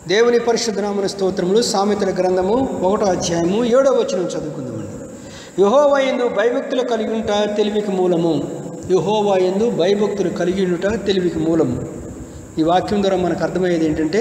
దేవుని పరిశుద్ధనామన స్తోత్రములు సామెతల గ్రంథము ఒకటో అధ్యాయము ఏడో వచనం చదువుకుందామండి యహోవా ఎందు భయభక్తులు కలిగి ఉంట తెలివికి మూలము యహోవా ఎందు భయభక్తులు కలిగి ఉండుట తెలివికి మూలము ఈ వాక్యం ద్వారా మనకు అర్థమయ్యేది ఏంటంటే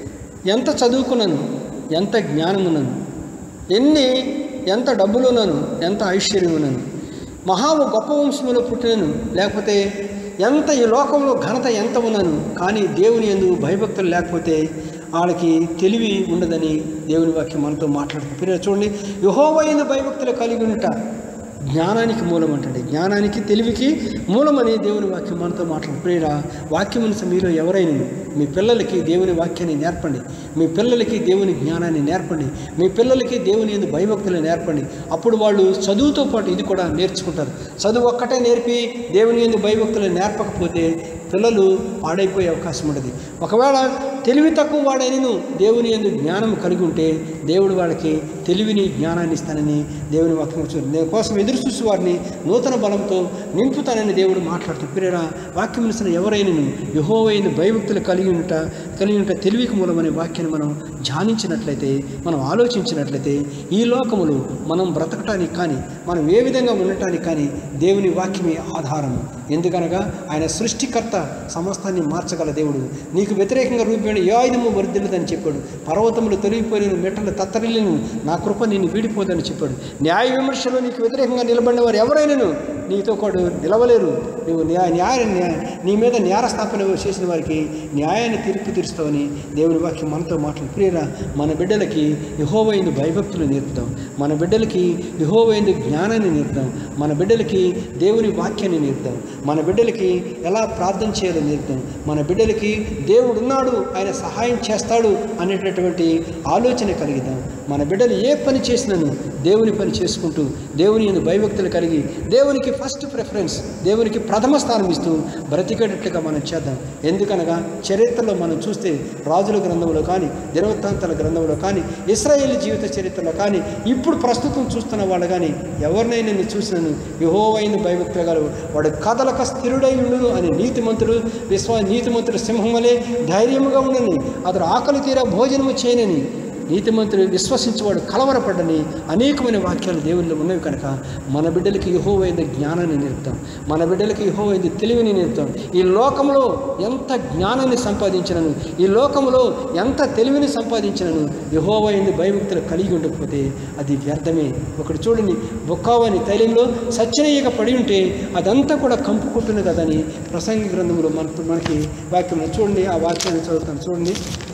ఎంత చదువుకున్నాను ఎంత జ్ఞానమున్నాను ఎన్ని ఎంత డబ్బులున్నాను ఎంత ఐశ్వర్యం ఉన్నాను మహా గొప్ప వంశంలో పుట్టినాను లేకపోతే ఎంత ఈ లోకంలో ఘనత ఎంత ఉన్నాను కానీ దేవుని ఎందు భయభక్తులు లేకపోతే వాళ్ళకి తెలివి ఉండదని దేవుని వాక్యం మనతో మాట్లాడుతుంది పిల్లలు చూడండి యహోవ ఎందు భయభక్తులు కలిగి ఉంట జ్ఞానానికి మూలం అంటండి జ్ఞానానికి తెలివికి మూలమని దేవుని వాక్యం మనతో మాట్లాడు ప్రేర వాక్యమును మీలో ఎవరైనా మీ పిల్లలకి దేవుని వాక్యాన్ని నేర్పండి మీ పిల్లలకి దేవుని జ్ఞానాన్ని నేర్పండి మీ పిల్లలకి దేవుని ఎందు భయభక్తులు నేర్పండి అప్పుడు వాళ్ళు చదువుతో పాటు ఇది కూడా నేర్చుకుంటారు చదువు ఒక్కటే నేర్పి దేవుని ఎందు భయభక్తులు నేర్పకపోతే పిల్లలు పాడైపోయే అవకాశం ఉంటుంది ఒకవేళ తెలివి తక్కువ వాడైనను దేవుని ఎందు జ్ఞానం కలిగి ఉంటే దేవుడు వాళ్ళకి తెలివిని జ్ఞానాన్ని ఇస్తానని దేవుని వాక్యం చూడండి నేను కోసం ఎదురు చూసి వారిని నూతన బలంతో నింపుతానని దేవుడు మాట్లాడుతూ పిరేరా వాక్యం ఇస్తున్న ఎవరైనను యహోవైన భయభక్తులు కలిగి ఉంట కలిగి ఉంట తెలివికి మూలమనే వాక్యాన్ని మనం ధ్యానించినట్లయితే మనం ఆలోచించినట్లయితే ఈ లోకములు మనం బ్రతకటానికి కానీ మనం ఏ విధంగా ఉండటానికి కానీ దేవుని వాక్యమే ఆధారము ఎందుకనగా ఆయన సృష్టికర్త సమస్తాన్ని మార్చగల దేవుడు నీకు వ్యతిరేకంగా రూపమైన ఏ ఆయుధము వర్ధిల్లదని చెప్పాడు పర్వతములు తొలగిపోయిన మెట్టలు తత్తరిల్లను నా కృప నిన్ను వీడిపోదని చెప్పాడు న్యాయ విమర్శలో నీకు వ్యతిరేకంగా నిలబడిన వారు ఎవరైనాను నీతో కూడా నిలవలేరు నువ్వు న్యాయ న్యాయ న్యాయ- నీ మీద నేరస్థాపన చేసిన వారికి న్యాయాన్ని తీర్పు తీరుస్తావని దేవుని వాక్యం మనతో మాట్లాడు ప్రియరా మన బిడ్డలకి యహోవైందు భయభక్తులు నేర్పుదాం మన బిడ్డలకి యహోవైందు జ్ఞానాన్ని నేర్పుదాం మన బిడ్డలకి దేవుని వాక్యాన్ని నేర్పుదాం మన బిడ్డలకి ఎలా ప్రార్థన చేయాలో నేర్పుదాం మన బిడ్డలకి దేవుడు ఉన్నాడు ఆయన సహాయం చేస్తాడు అనేటటువంటి ఆలోచన కలిగిద్దాం మన బిడ్డలు ఏ పని చేసినాను దేవుని పని చేసుకుంటూ దేవుని యందు భయభక్తులు కలిగి దేవునికి ఫస్ట్ ప్రిఫరెన్స్ దేవునికి ప్రథమ స్థానం ఇస్తూ బ్రతికేటట్లుగా మనం చేద్దాం ఎందుకనగా చరిత్రలో మనం చూస్తే రాజుల గ్రంథంలో కానీ దినవృత్తాంతాల గ్రంథంలో కానీ ఇస్రాయేల్ జీవిత చరిత్రలో కానీ ఇప్పుడు ప్రస్తుతం చూస్తున్న వాళ్ళు కానీ ఎవరినైనా నేను చూసినాను యహోవైన భయభక్తులు గారు వాడు కథలక స్థిరుడై ఉండును అని నీతిమంతుడు విశ్వ నీతిమంతుడు సింహం వలె ధైర్యముగా ఉండని అతడు ఆకలి తీరా భోజనము చేయనని నీతిమంతుడు విశ్వసించేవాడు కలవరపడని అనేకమైన వాక్యాలు దేవుల్లో ఉన్నవి కనుక మన బిడ్డలకి యహోవైన జ్ఞానాన్ని నేర్పుతాం మన బిడ్డలకి యహోవైన తెలివిని నేర్పుతాం ఈ లోకంలో ఎంత జ్ఞానాన్ని సంపాదించినను ఈ లోకంలో ఎంత తెలివిని సంపాదించినను యహోవైన భయభక్తులు కలిగి ఉండకపోతే అది వ్యర్థమే ఒకటి చూడండి బొక్కావని తైలంలో సత్యనయ్యగా పడి ఉంటే అదంతా కూడా కంపుకుంటుంది కదని ప్రసంగి గ్రంథంలో మన మనకి వాక్యం చూడండి ఆ వాక్యాన్ని చదువుతాను చూడండి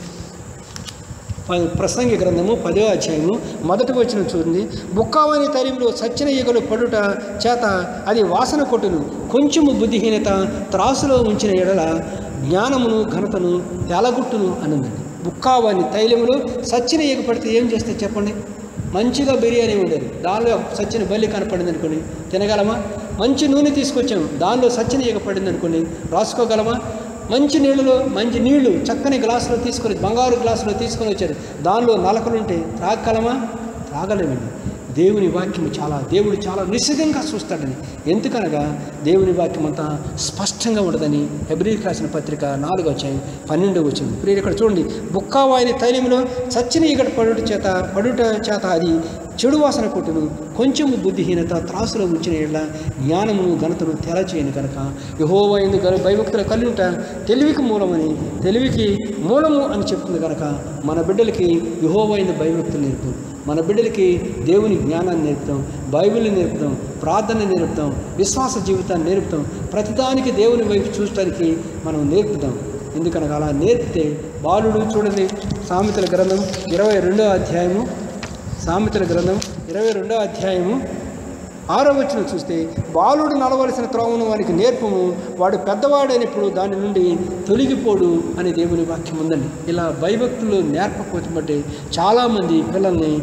ప- ప్రసంగి గ్రంథము పదో అధ్యాయము మొదటి వచ్చిన చూడండి బుక్కావని తరిమిలో సచ్చిన ఈగలు పడుట చేత అది వాసన కొట్టును కొంచెము బుద్ధిహీనత త్రాసులో ఉంచిన ఎడల జ్ఞానమును ఘనతను తెలగుట్టును అనుందండి బుక్కావని తైలములో సచ్చిన ఈగ పడితే ఏం చేస్తే చెప్పండి మంచిగా బిర్యానీ ఉండేది దానిలో సచ్చిన బల్లి కనపడింది అనుకోండి తినగలమా మంచి నూనె తీసుకొచ్చాము దానిలో సచ్చిన ఈగ పడింది అనుకోండి రాసుకోగలమా మంచి నీళ్ళలో మంచి నీళ్లు చక్కని గ్లాసులో తీసుకొని బంగారు గ్లాసులో తీసుకొని వచ్చారు దానిలో నలకలుంటే త్రాగలమా త్రాగలేమండి దేవుని వాక్యం చాలా దేవుడు చాలా నిశ్చితంగా చూస్తాడని ఎందుకనగా దేవుని వాక్యం అంతా స్పష్టంగా ఉండదని హెబ్రికి రాసిన పత్రిక నాలుగు వచ్చాయి పన్నెండు వచ్చింది ఇప్పుడు ఇక్కడ చూడండి బుక్కావాయిని తైలంలో చచ్చిన ఈగట పడుట చేత పడుట చేత అది చెడు వాసన కొట్టును కొంచెము బుద్ధిహీనత త్రాసులో ఉంచిన ఎడల జ్ఞానము ఘనతను తెలచేయను కనుక యహోవైందు గల భయభక్తుల కలిగిట తెలివికి మూలమని తెలివికి మూలము అని చెప్తుంది కనుక మన బిడ్డలకి యహోవైందు భయభక్తులు నేర్పు మన బిడ్డలకి దేవుని జ్ఞానాన్ని నేర్పుతాం బైబిల్ని నేర్పుతాం ప్రార్థన నేర్పుతాం విశ్వాస జీవితాన్ని నేర్పుతాం ప్రతిదానికి దేవుని వైపు చూడటానికి మనం నేర్పుతాం ఎందుకనగా అలా నేర్పితే బాలుడు చూడండి సామెతల గ్రంథం ఇరవై రెండో అధ్యాయము సామెతల గ్రంథం ఇరవై రెండో అధ్యాయము ఆరో వచ్చిన చూస్తే బాలుడు నడవలసిన త్రోవను వానికి నేర్పము వాడు పెద్దవాడైనప్పుడు దాని నుండి తొలగిపోడు అని దేవుని వాక్యం ఉందండి ఇలా భయభక్తులు నేర్పకపోతే బట్టి చాలామంది పిల్లల్ని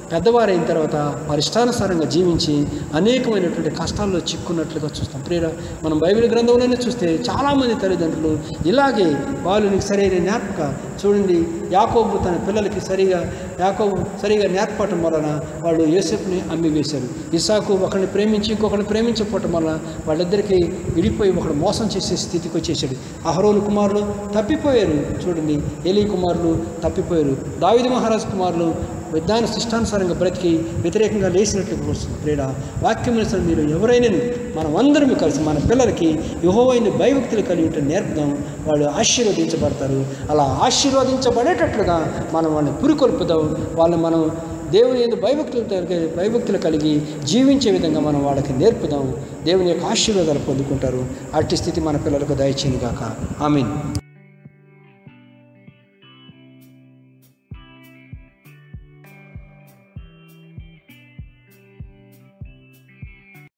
పెద్దవారైన తర్వాత పరిష్టానుసారంగా జీవించి అనేకమైనటువంటి కష్టాల్లో చిక్కున్నట్లుగా చూస్తాం ప్రేర మనం బైబిల్ గ్రంథంలోనే చూస్తే చాలామంది తల్లిదండ్రులు ఇలాగే వాళ్ళు నీకు సరైన జ్ఞాపక చూడండి యాకోబు తన పిల్లలకి సరిగా యాకోబు సరిగా నేర్పటం వలన వాళ్ళు యోసెఫ్ని అమ్మి వేశారు ఇసాకు ఒకరిని ప్రేమించి ఇంకొకరిని ప్రేమించకపోవటం వలన వాళ్ళిద్దరికీ విడిపోయి ఒకడు మోసం చేసే స్థితికి వచ్చేసాడు అహరోలు కుమారులు తప్పిపోయారు చూడండి ఎలీ కుమారులు తప్పిపోయారు దావిది మహారాజు కుమారులు విజ్ఞాన శిష్టానుసారంగా బ్రతికి వ్యతిరేకంగా లేచినట్లు వస్తుంది ప్రేడ వాక్యం అసలు మీరు ఎవరైనా మనం అందరం కలిసి మన పిల్లలకి యుహోవైన భయభక్తులు కలిగి ఉంటే నేర్పుదాం వాళ్ళు ఆశీర్వదించబడతారు అలా ఆశీర్వదించబడేటట్లుగా మనం వాళ్ళని పురికొల్పుదాం వాళ్ళని మనం దేవుని ఎందు భయభక్తులు కలిగి భయభక్తులు కలిగి జీవించే విధంగా మనం వాళ్ళకి నేర్పుదాం దేవుని యొక్క ఆశీర్వాదాలు పొందుకుంటారు అట్టి స్థితి మన పిల్లలకు దయచేయను గాక ఆమీన్